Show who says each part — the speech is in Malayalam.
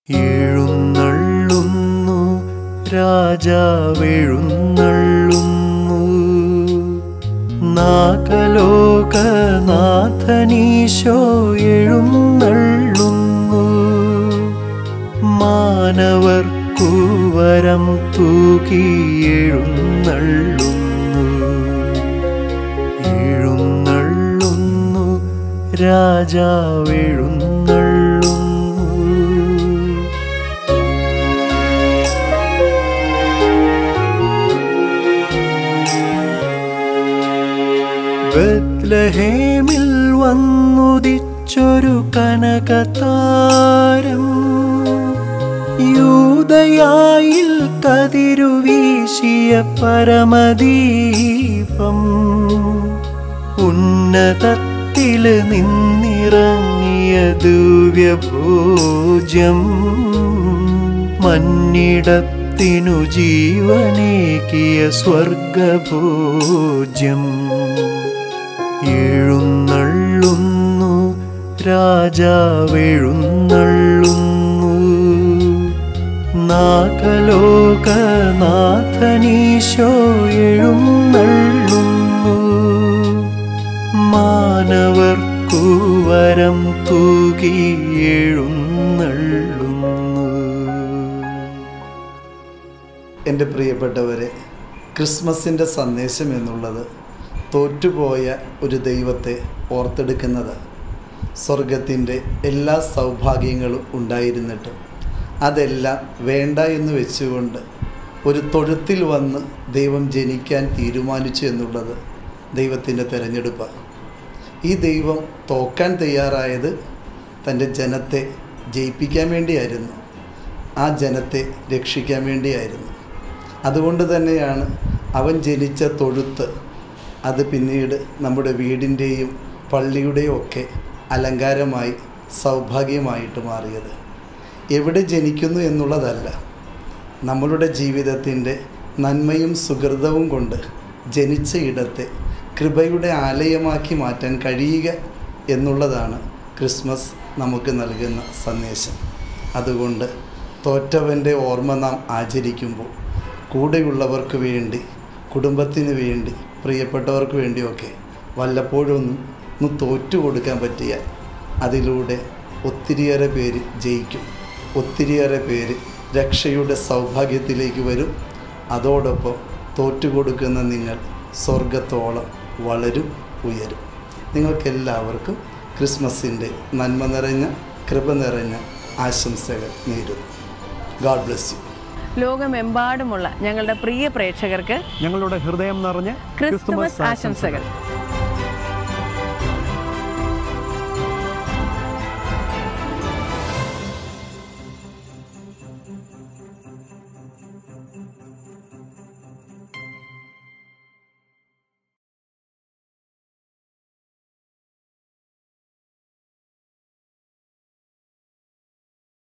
Speaker 1: എഴുന്നള്ളുന്നു രാജാവെഴുന്നള്ളുന്നു നാഗലോകനാഥനീശോ എഴുന്നള്ളുന്നു മാനവർക്കു വരം തൂകി എഴുന്നള്ളുന്നു എഴുന്നള്ളുന്നു രാജാവെഴുന്നള്ളുന്നു ബത്ലഹേമിൽ വന്നുദിച്ചൊരു കനകതാരം യൂതയായിൽ കതിരുവീശിയ പരമദീപം ഉന്നതത്തില് നിന്നിറങ്ങിയ ദിവ്യഭോജ്യം മന്നിടത്തിനു ജീവനേകിയ സ്വർഗഭോജ്യം എഴുന്നള്ളുന്നു രാജാവെഴുന്നള്ളുന്നു നാഗലോകനാഥനീശോ എഴുന്നള്ളുന്നു മാനവർക്കു വരം തൂകി എഴുന്നള്ളുന്നു
Speaker 2: എൻ്റെ പ്രിയപ്പെട്ടവരെ ക്രിസ്മസിൻ്റെ സന്ദേശം എന്നുള്ളത് തോറ്റുപോയ ഒരു ദൈവത്തെ ഓർത്തെടുക്കുന്നത് സ്വർഗത്തിൻ്റെ എല്ലാ സൗഭാഗ്യങ്ങളും ഉണ്ടായിരുന്നിട്ടും അതെല്ലാം വേണ്ട എന്ന് വെച്ചുകൊണ്ട് ഒരു തൊഴുത്തിൽ വന്ന് ദൈവം ജനിക്കാൻ തീരുമാനിച്ചു എന്നുള്ളത് ദൈവത്തിൻ്റെ തിരഞ്ഞെടുപ്പാണ് ഈ ദൈവം തോക്കാൻ തയ്യാറായത് തൻ്റെ ജനത്തെ ജയിപ്പിക്കാൻ വേണ്ടിയായിരുന്നു ആ ജനത്തെ രക്ഷിക്കാൻ വേണ്ടിയായിരുന്നു അതുകൊണ്ട് തന്നെയാണ് അവൻ ജനിച്ച തൊഴുത്ത് അത് പിന്നീട് നമ്മുടെ വീടിൻ്റെയും പള്ളിയുടെയും ഒക്കെ അലങ്കാരമായി സൗഭാഗ്യമായിട്ട് മാറിയത് എവിടെ ജനിക്കുന്നു എന്നുള്ളതല്ല നമ്മളുടെ ജീവിതത്തിൻ്റെ നന്മയും സുഹൃതവും കൊണ്ട് ജനിച്ച ഇടത്തെ കൃപയുടെ ആലയമാക്കി മാറ്റാൻ കഴിയുക എന്നുള്ളതാണ് ക്രിസ്മസ് നമുക്ക് നൽകുന്ന സന്ദേശം അതുകൊണ്ട് തോറ്റവൻ്റെ ഓർമ്മ നാം ആചരിക്കുമ്പോൾ കൂടെയുള്ളവർക്ക് വേണ്ടി കുടുംബത്തിന് വേണ്ടി പ്രിയപ്പെട്ടവർക്ക് വേണ്ടിയൊക്കെ വല്ലപ്പോഴൊന്നും ഒന്ന് തോറ്റു കൊടുക്കാൻ പറ്റിയാൽ അതിലൂടെ ഒത്തിരിയേറെ പേര് ജയിക്കും ഒത്തിരിയേറെ പേര് രക്ഷയുടെ സൗഭാഗ്യത്തിലേക്ക് വരും അതോടൊപ്പം തോറ്റുകൊടുക്കുന്ന നിങ്ങൾ സ്വർഗത്തോളം വളരും ഉയരും നിങ്ങൾക്കെല്ലാവർക്കും ക്രിസ്മസിൻ്റെ നന്മ നിറഞ്ഞ കൃപ നിറഞ്ഞ ആശംസകൾ നേരുന്നു ഗാഡ് ബ്ലെസ് യു
Speaker 3: ലോകമെമ്പാടുമുള്ള ഞങ്ങളുടെ പ്രിയ പ്രേക്ഷകർക്ക്
Speaker 4: ഞങ്ങളുടെ ഹൃദയം നിറഞ്ഞ
Speaker 3: ക്രിസ്തുമസ് ആശംസകൾ